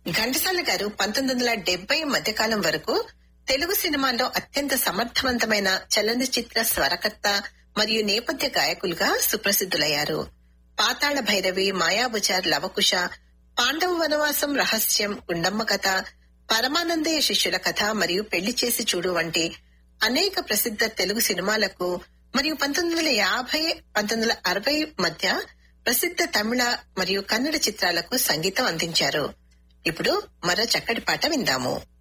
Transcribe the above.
ఘంటసాల గారు పంతొమ్మిది వందల డెబ్బై మధ్యకాలం వరకు తెలుగు సినిమాల్లో అత్యంత సమర్థవంతమైన చలనచిత్ర స్వరకర్త మరియు నేపథ్య గాయకులుగా సుప్రసిద్ధులయ్యారు పాతాళ భైరవి మాయాబుజార్ లవకుశ పాండవ వనవాసం రహస్యం గుండమ్మ కథ పరమానందయ్య శిష్యుల కథ మరియు పెళ్లి చేసి చూడు వంటి అనేక ప్రసిద్ధ తెలుగు సినిమాలకు మరియు పంతొమ్మిది వందల యాభై పంతొమ్మిది వందల అరవై మధ్య ప్రసిద్ధ తమిళ మరియు కన్నడ చిత్రాలకు సంగీతం అందించారు ఇప్పుడు మరో చక్కటి పాట విందాము